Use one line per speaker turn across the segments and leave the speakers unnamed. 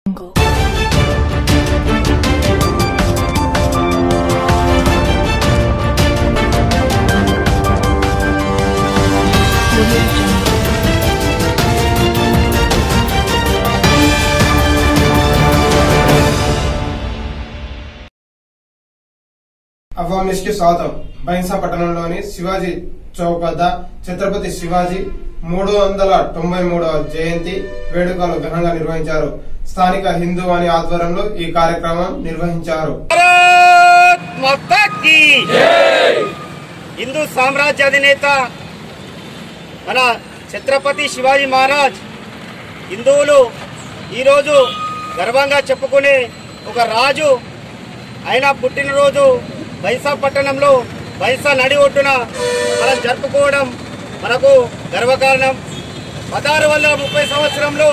jungle. Audio jungle.
అవామిష్ కి స్వాగతం బైన్సా పట్టణంలోని శివాజీ చౌక్ వద్ద ఛత్రపతి శివాజీ మూడు వందల తొంభై మూడవ జయంతి వేడుకలు ఘనంగా నిర్వహించారు స్థానిక హిందూ వాణి ఆధ్వర్యంలో ఈ కార్యక్రమం నిర్వహించారు
భారత్ మాతా కీ హిందూ సామ్రాజ్య అధినేత మన ఛత్రపతి శివాజీ మహారాజ్ హిందువులు ఈరోజు గర్వంగా చెప్పుకునే ఒక రాజు ఆయన పుట్టినరోజు బైసా పట్టణంలో బైసా నడి ఒడ్డున మనం జరుపుకోవడం మనకు గర్వకారణం పదహారు వందల ముప్పై సంవత్సరంలో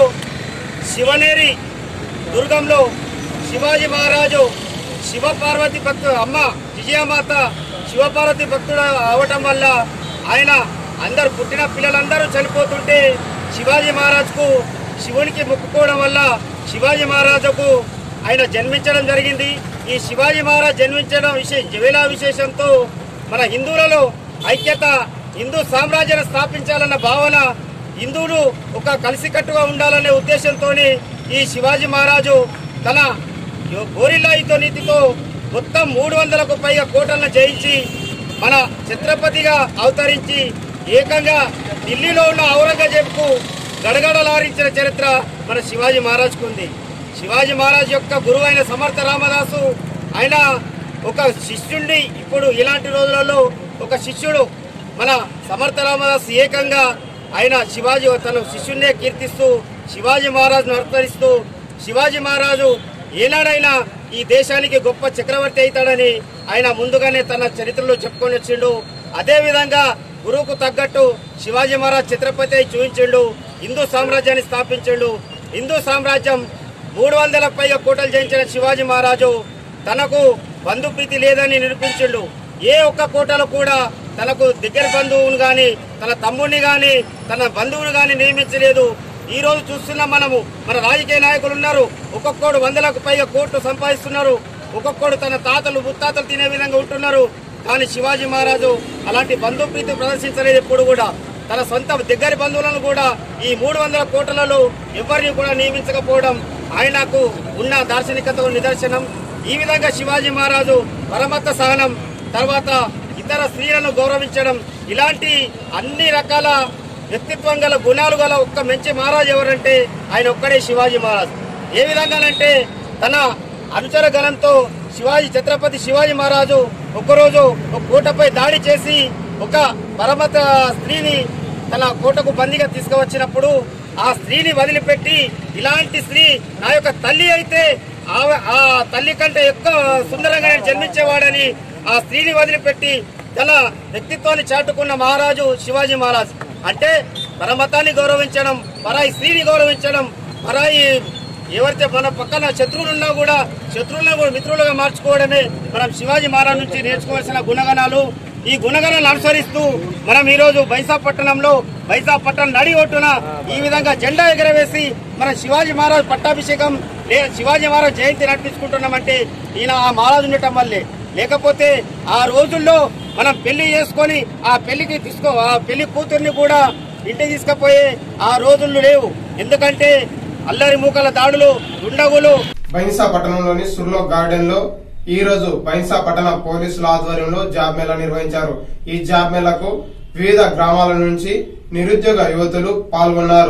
శివనేరి దుర్గంలో శివాజీ మహారాజు శివ పార్వతి భక్తు అమ్మ విజయమాత శివపార్వతి భక్తుడు అవటం వల్ల ఆయన అందరు పుట్టిన పిల్లలందరూ చనిపోతుంటే శివాజీ మహారాజుకు శివునికి మొక్కుకోవడం వల్ల శివాజీ మహారాజుకు ఆయన జన్మించడం జరిగింది ఈ శివాజీ మహారాజ్ జన్మించడం విశేష జవేలా విశేషంతో మన హిందువులలో ఐక్యత హిందూ సామ్రాజ్యాన్ని స్థాపించాలన్న భావన హిందువులు ఒక కలిసికట్టుగా ఉండాలనే ఉద్దేశంతో ఈ శివాజీ మహారాజు తన గోరిల్లా యుద్ధ నీతితో మొత్తం మూడు వందలకు పైగా కోటలను జయించి మన ఛత్రపతిగా అవతరించి ఏకంగా ఢిల్లీలో ఉన్న ఔరంగజేబ్కు గడగడలారించిన చరిత్ర మన శివాజీ మహారాజ్కు ఉంది శివాజీ మహారాజ్ యొక్క గురువు అయిన సమర్థ రామదాసు ఆయన ఒక శిష్యుణ్ణి ఇప్పుడు ఇలాంటి రోజులలో ఒక శిష్యుడు మన సమర్థ రామదాస్ ఏకంగా ఆయన శివాజీ తన శిష్యున్నే కీర్తిస్తూ శివాజీ మహారాజును అనుసరిస్తూ శివాజీ మహారాజు ఏనాడైనా ఈ దేశానికి గొప్ప చక్రవర్తి అవుతాడని ఆయన ముందుగానే తన చరిత్రలో చెప్పుకొని వచ్చిండు అదే విధంగా గురువుకు తగ్గట్టు శివాజీ మహారాజ్ ఛత్రపతి అయి చూపించిండు హిందూ సామ్రాజ్యాన్ని స్థాపించిండు హిందూ సామ్రాజ్యం మూడు వందల పైగా కోటలు జయించిన శివాజీ మహారాజు తనకు బంధుప్రీతి లేదని నిరూపించిండు ఏ ఒక్క కోటలో కూడా తనకు దగ్గర బంధువును గాని తన తమ్ముడిని గాని తన బంధువుని గాని నియమించలేదు ఈ రోజు చూస్తున్నాం మనము మన రాజకీయ నాయకులు ఉన్నారు ఒక్కొక్కడు వందలకు పైగా కోట్లు సంపాదిస్తున్నారు ఒక్కొక్కడు తన తాతలు ముత్తాతలు తినే విధంగా ఉంటున్నారు కానీ శివాజీ మహారాజు అలాంటి బంధుప్రీతి ప్రదర్శించలేదు ఎప్పుడు కూడా తన సొంత దగ్గరి బంధువులను కూడా ఈ మూడు వందల కోట్లలో ఎవరిని కూడా నియమించకపోవడం ఆయనకు ఉన్న దార్శనికతకు నిదర్శనం ఈ విధంగా శివాజీ మహారాజు పరమత్త సహనం తర్వాత ఇతర స్త్రీలను గౌరవించడం ఇలాంటి అన్ని రకాల వ్యక్తిత్వం గల గుణాలు గల ఒక్క మంచి మహారాజు ఎవరంటే ఆయన ఒక్కడే శివాజీ మహారాజ్ ఏ విధంగానంటే తన అనుచర గణంతో శివాజీ ఛత్రపతి శివాజీ మహారాజు ఒక్కరోజు ఒక కోటపై దాడి చేసి ఒక పరమత స్త్రీని తన కోటకు బందీగా తీసుకువచ్చినప్పుడు ఆ స్త్రీని వదిలిపెట్టి ఇలాంటి స్త్రీ నా యొక్క తల్లి అయితే ఆమె- ఆ తల్లి కంటే ఎక్కువ సుందరంగా నేను జన్మించేవాడని ఆ స్త్రీని వదిలిపెట్టి తన వ్యక్తిత్వాన్ని చాటుకున్న మహారాజు శివాజీ మహారాజ్ అంటే పరమతాన్ని గౌరవించడం పరాయి స్త్రీని గౌరవించడం పరాయి ఎవరైతే మన పక్కన శత్రువులు ఉన్నా కూడా శత్రువులను కూడా మిత్రులుగా మార్చుకోవడమే మనం శివాజీ మహారాజ్ నుంచి నేర్చుకోవాల్సిన గుణగణాలు ఈ గుణగణాలను అనుసరిస్తూ మనం ఈ రోజు బైసా పట్టణంలో బైసా పట్టణం నడి ఒట్టున ఈ విధంగా జెండా ఎగరవేసి మన శివాజీ మహారాజ్ పట్టాభిషేకం లే శివాజీ మహారాజ్ జయంతి నడిపించుకుంటున్నామంటే ఈయన ఆ మహారాజు ఉండటం వల్లే లేకపోతే ఆ రోజుల్లో మనం పెళ్లి చేసుకొని ఆ పెళ్లికి తీసుకో ఆ పెళ్లి కూతుర్ని కూడా ఇంటికి తీసుకుపోయే ఆ రోజులు లేవు ఎందుకంటే అల్లరి మూకల దాడులు దుండగులు
బైన్సా పట్టణంలోని సుర్లో గార్డెన్ లో ఈ రోజు బైన్సా పట్టణ పోలీసుల ఆధ్వర్యంలో జాబ్ మేళా నిర్వహించారు ఈ జాబ్ మేళకు వివిధ గ్రామాల నుంచి నిరుద్యోగ యువతులు పాల్గొన్నారు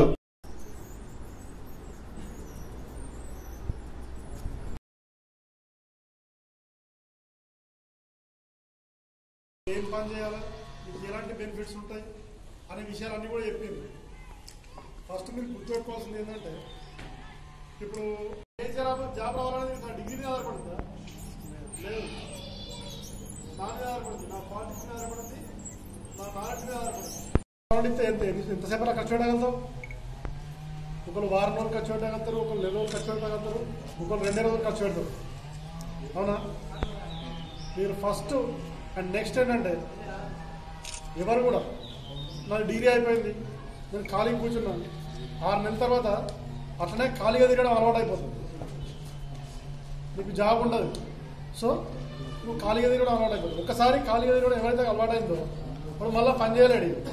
ఏం పని చేయాలి మీకు ఎలాంటి బెనిఫిట్స్ ఉంటాయి అనే విషయాలన్నీ కూడా చెప్పింది ఫస్ట్ మీరు గుర్తుపెట్టుకోవాల్సింది ఏంటంటే ఇప్పుడు ఏ జాబ్ జాబ్ రావాలనేది నా డిగ్రీ మీద ఆధారపడుతుందా లేదు నా మీద ఆధారపడుతుంది నా పాలిటిక్స్ మీద ఆధారపడుతుంది నా నాలెడ్జ్ మీద ఆధారపడుతుంది కాబట్టి ఇంత ఎంత ఎంతసేపు అలా ఖర్చు పెట్టగలుగుతాం ఒకరు వారం రోజులు ఖర్చు పెట్టగలుగుతారు ఒకరు నెల రోజులు ఖర్చు పెట్టగలుగుతారు ఒకరు రెండే రోజులు ఖర్చు పెడతారు అవునా మీరు ఫస్ట్ అండ్ నెక్స్ట్ ఏంటంటే ఎవరు కూడా నాకు డిగ్రీ అయిపోయింది నేను ఖాళీగా కూర్చున్నాను ఆరు నెలల తర్వాత అట్లనే ఖాళీగా తిరగడం అలవాటు అయిపోతుంది నీకు జాబ్ ఉండదు సో నువ్వు ఖాళీగా కూడా అలవాటు అయిపోతుంది ఒకసారి ఖాళీగా కూడా ఎవరైతే అలవాటైందో వాడు మళ్ళీ పని చేయలేడు ఇక.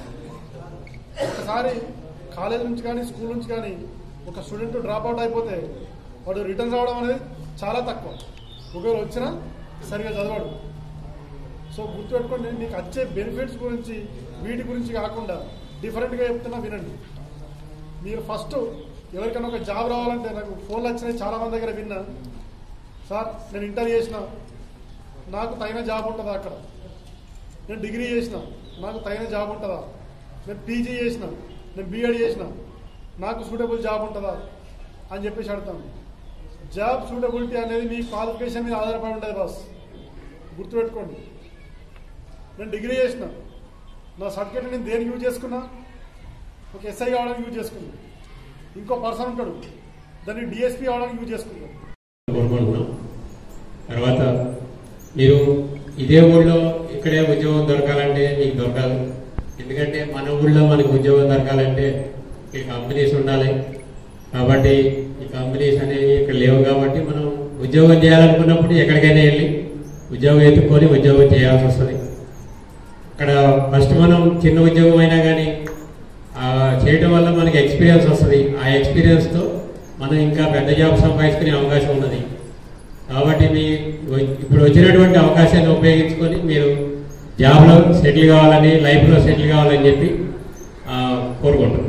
ఒకసారి కాలేజ్ నుంచి కానీ స్కూల్ నుంచి కానీ ఒక స్టూడెంట్ డ్రాప్ అవుట్ అయిపోతే వాడు రిటర్న్ రావడం అనేది చాలా తక్కువ ఒకవేళ వచ్చినా సరిగా చదవడు సో గుర్తుపెట్టుకోండి నీకు వచ్చే బెనిఫిట్స్ గురించి వీటి గురించి కాకుండా డిఫరెంట్గా చెప్తున్నా వినండి మీరు ఫస్ట్ ఎవరికైనా ఒక జాబ్ రావాలంటే నాకు ఫోన్లు వచ్చినాయి చాలా మంది దగ్గర విన్నా సార్ నేను ఇంటర్ చేసిన నాకు తగిన జాబ్ ఉంటుందా అక్కడ నేను డిగ్రీ చేసిన నాకు తగిన జాబ్ ఉంటుందా నేను పీజీ చేసిన నేను బీఎడ్ చేసిన నాకు సూటబుల్ జాబ్ ఉంటుందా అని చెప్పేసి అడుగుతాను జాబ్ సూటబిలిటీ అనేది మీ క్వాలిఫికేషన్ మీద ఆధారపడి ఉంటుంది బాస్ గుర్తుపెట్టుకోండి నేను డిగ్రీ చేసిన నా సర్టిఫికేట్ నేను దేనికి యూజ్ చేసుకున్నా ఒక ఎస్ఐ కావడానికి యూజ్ చేసుకున్నా ఇంకో పర్సన్ ఉంటాడు దాన్ని డిఎస్పీ అవడానికి యూజ్ చేసుకుంటాడు
కోరుకుంటున్నాం తర్వాత మీరు ఇదే ఊళ్ళో ఇక్కడే ఉద్యోగం దొరకాలంటే మీకు దొరకదు ఎందుకంటే మన ఊళ్ళో మనకు ఉద్యోగం దొరకాలంటే ఈ కంపెనీస్ ఉండాలి కాబట్టి ఈ కంపెనీస్ అనేవి ఇక్కడ లేవు కాబట్టి మనం ఉద్యోగం చేయాలనుకున్నప్పుడు ఎక్కడికైనా వెళ్ళి ఉద్యోగం ఎత్తుకొని ఉద్యోగం చేయాల్సి వస్తుంది ఇక్కడ ఫస్ట్ మనం చిన్న ఉద్యోగం అయినా కానీ ఆ, చేయటం వల్ల మనకి ఎక్స్పీరియన్స్ వస్తుంది ఆ ఎక్స్పీరియన్స్తో మనం ఇంకా పెద్ద జాబ్ సంపాదించుకునే అవకాశం ఉన్నది కాబట్టి మీ ఇప్పుడు వచ్చినటువంటి అవకాశాన్ని ఉపయోగించుకొని మీరు జాబ్లో సెటిల్ కావాలని లైఫ్లో సెటిల్ కావాలని చెప్పి ఆ, కోరుకుంటున్నాను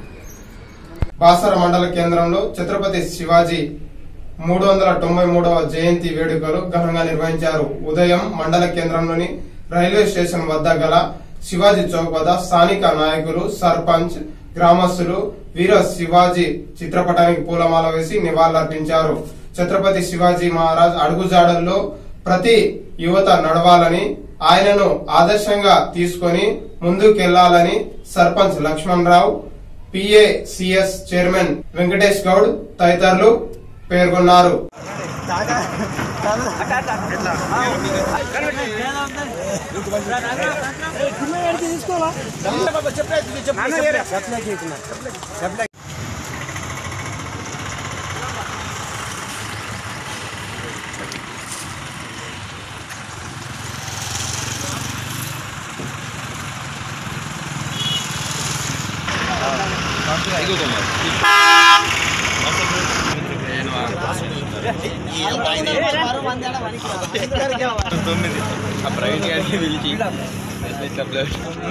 బాసర మండల కేంద్రంలో ఛత్రపతి శివాజీ మూడు వందల తొంభై మూడవ జయంతి వేడుకలు ఘనంగా నిర్వహించారు ఉదయం మండల కేంద్రంలోని రైల్వే స్టేషన్ వద్ద గల శివాజీ చౌక్ వద్ద స్థానిక నాయకులు సర్పంచ్ గ్రామస్తులు వీర శివాజీ చిత్రపటానికి పూలమాల వేసి నివాళులర్పించారు ఛత్రపతి శివాజీ మహారాజ్ అడుగుజాడల్లో ప్రతి యువత నడవాలని ఆయనను ఆదర్శంగా తీసుకొని ముందుకెళ్లాలని సర్పంచ్ లక్ష్మణ్ రావు పిఏసిఎస్ చైర్మన్ వెంకటేష్ గౌడ్ తదితరులు పేర్కొన్నారు
తొమ్మిది ఆ ప్రైవేట్ గాడిని పిలిచి ఇట్లా బ్లడ్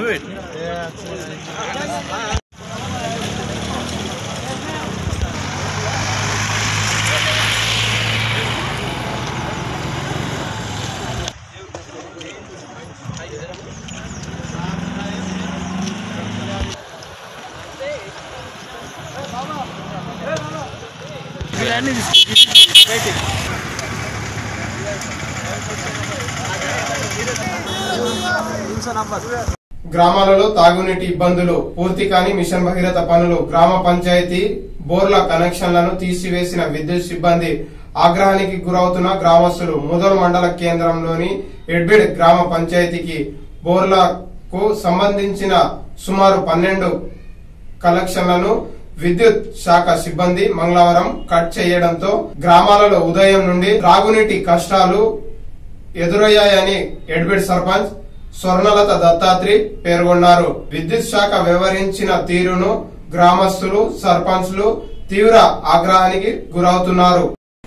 గ్రామాలలో తాగునీటి ఇబ్బందులు పూర్తి కాని మిషన్ భగీరథ పనులు గ్రామ పంచాయతీ బోర్ల కనెక్షన్లను తీసివేసిన విద్యుత్ సిబ్బంది ఆగ్రహానికి గురవుతున్న గ్రామస్తులు ముదల్ మండల కేంద్రంలోని ఎడ్బిడ్ గ్రామ పంచాయతీకి బోర్లకు సంబంధించిన సుమారు పన్నెండు కలెక్షన్లను విద్యుత్ శాఖ సిబ్బంది మంగళవారం కట్ చేయడంతో గ్రామాలలో ఉదయం నుండి త్రాగునీటి కష్టాలు ఎదురయ్యాయని ఎడ్బిడ్ సర్పంచ్ స్వర్ణలత దత్తాత్రి పేర్కొన్నారు విద్యుత్ శాఖ వ్యవహరించిన తీరును గ్రామస్తులు సర్పంచ్లు తీవ్ర ఆగ్రహానికి గురవుతున్నారు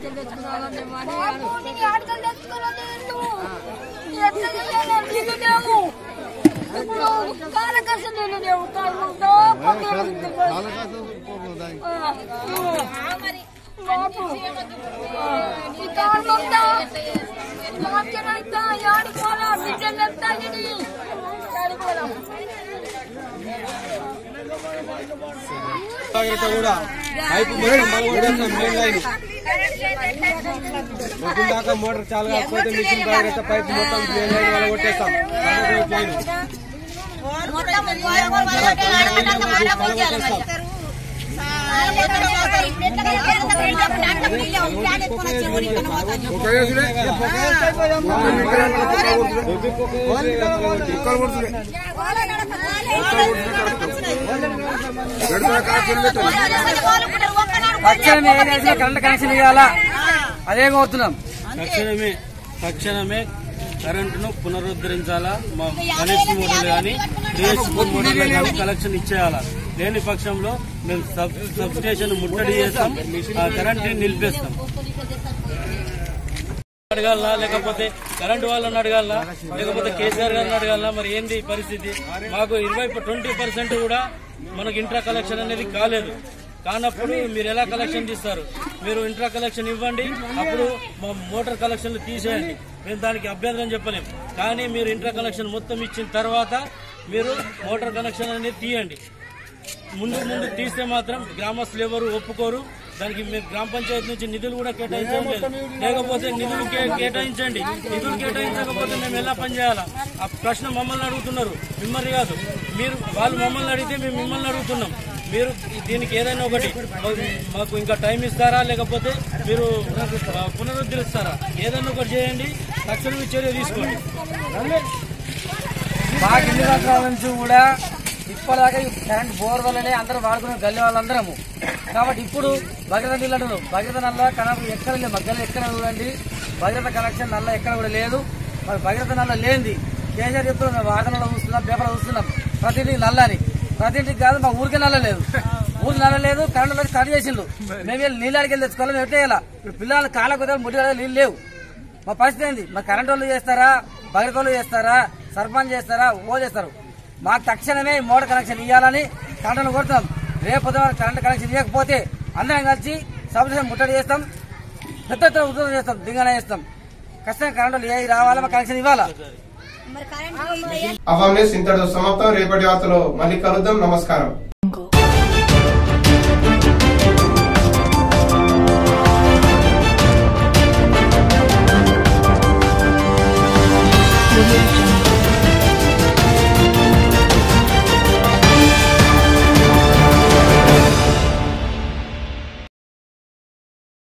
బాబుని ఆటలు తెచ్చుకోలేదు ఎట్లా చేయాలి నీకు లేవు ఇప్పుడు కాలకసం నేను లేవు కాలంతో బాబు ఈ కాలంతా లాక్యనంతా ఆడుకోవాలా బిడ్డలు ఎంత ఇది ఆడుకోవాలా
కూడా పైపు మోటార్ మనం కొట్టేస్తాం మెయిన్ లైన్ మొత్తం దాకా మోటార్ చాలా కాకపోతే మిషన్ జాగ్రత్త పైపు మొత్తం మెయిన్ లైన్ వల్ల కొట్టేస్తాం పైపు లైన్
తక్షణమే ఏ రేసులో కరెంట్ కనెక్షన్ ఇవ్వాలా అదే కోరుతున్నాం
తక్షణమే తక్షణమే కరెంటును పునరుద్ధరించాలా మా గణేష్ మోడల్ కానీ డిఎస్ మోడల్ కానీ కలెక్షన్ ఇచ్చేయాలా లేని పక్షంలో మేము సబ్ సబ్ స్టేషన్ ముట్టడి చేస్తాం ఆ కరెంట్ నిలిపేస్తాం అడగాలనా లేకపోతే కరెంట్ వాళ్ళని అడగాలనా లేకపోతే కేసీఆర్ గారిని అడగాలనా మరి ఏంది ఈ పరిస్థితి మాకు ఇరవై ట్వంటీ పర్సెంట్ కూడా మనకు ఇంట్రా కలెక్షన్ అనేది కాలేదు కానప్పుడు మీరు ఎలా కలెక్షన్ తీస్తారు మీరు ఇంట్రా కలెక్షన్ ఇవ్వండి అప్పుడు మా మోటార్ కలెక్షన్లు తీసేయండి మేము దానికి అభ్యంతరం చెప్పలేం కానీ మీరు ఇంట్రా కలెక్షన్ మొత్తం ఇచ్చిన తర్వాత మీరు మోటార్ కనెక్షన్ అనేది తీయండి ముందు ముందు తీస్తే మాత్రం గ్రామస్తులు ఎవరు ఒప్పుకోరు దానికి మీరు గ్రామ పంచాయతీ నుంచి నిధులు కూడా కేటాయించండి లేకపోతే నిధులు కే- కేటాయించండి నిధులు కేటాయించకపోతే మేము ఎలా పనిచేయాలా ఆ ప్రశ్న మమ్మల్ని అడుగుతున్నారు మిమ్మల్ని కాదు మీరు వాళ్ళు మమ్మల్ని అడిగితే మేము మిమ్మల్ని అడుగుతున్నాం మీరు దీనికి ఏదైనా ఒకటి మాకు- మాకు ఇంకా టైం ఇస్తారా లేకపోతే మీరు ఆ, పునరుద్ధరిస్తారా ఏదైనా ఒకటి చేయండి తక్షణమే చర్య తీసుకోండి
మాకు ఇన్ని సంవత్సరాల నుంచి కూడా ఇప్పటిదాకా ఈ కరెంట్ బోర్ వల్లనే అందరూ వాడుకునే గల్లీ వాళ్ళందరము కాబట్టి ఇప్పుడు భగీరథ నీళ్ళు అంటారు భగీరథ నల్ల కనప ఎక్కడ లేదు మధ్యలో ఎక్కడ చూడండి భగీరథ కనెక్షన్ నల్ల ఎక్కడ కూడా లేదు మరి భగీరథ నల్ల లేనిది కేసీఆర్ చెప్తున్నాం మేము వాదనలో చూస్తున్నాం పేపర్ చూస్తున్నాం ప్రతింటికి నల్ల అని ప్రతింటికి కాదు మా ఊరికే నల్ల లేదు ఊరికి నల్ల లేదు కరెంట్ వచ్చి కట్ చేసిండు మేము వెళ్ళి నీళ్ళు అడిగి తెచ్చుకోవాలి మేము ఎట్టేయాలా ఇప్పుడు పిల్లలు కాళ్ళ కుదరలు ముట్టి నీళ్ళు లేవు మా పరిస్థితి ఏంది మా కరెంట్ వాళ్ళు చేస్తారా బయట వాళ్ళు చేస్తారా సర్పంచ్ చేస్తారా ఓ చేస్తారు మాకు తక్షణమే ఈ మోటార్ కనెక్షన్ ఇవ్వాలని కరెంట్ కొడుతున్నాం రేపు పొద్దున కరెంట్ కనెక్షన్ ఇవ్వకపోతే అందరం కలిసి సబ్సిడీ ముట్టడి చేస్తాం పెద్ద ఎత్తున ఉద్యోగం చేస్తాం దింగన చేస్తాం ఖచ్చితంగా కరెంట్ వాళ్ళు ఏ రావాలా మా కనెక్షన్ ఇవ్వాలా
అవామ్ న్యూస్ ఇంతటితో సమాప్తం రేపటి వార్తలో మళ్ళీ కలుద్దాం నమస్కారం
Audio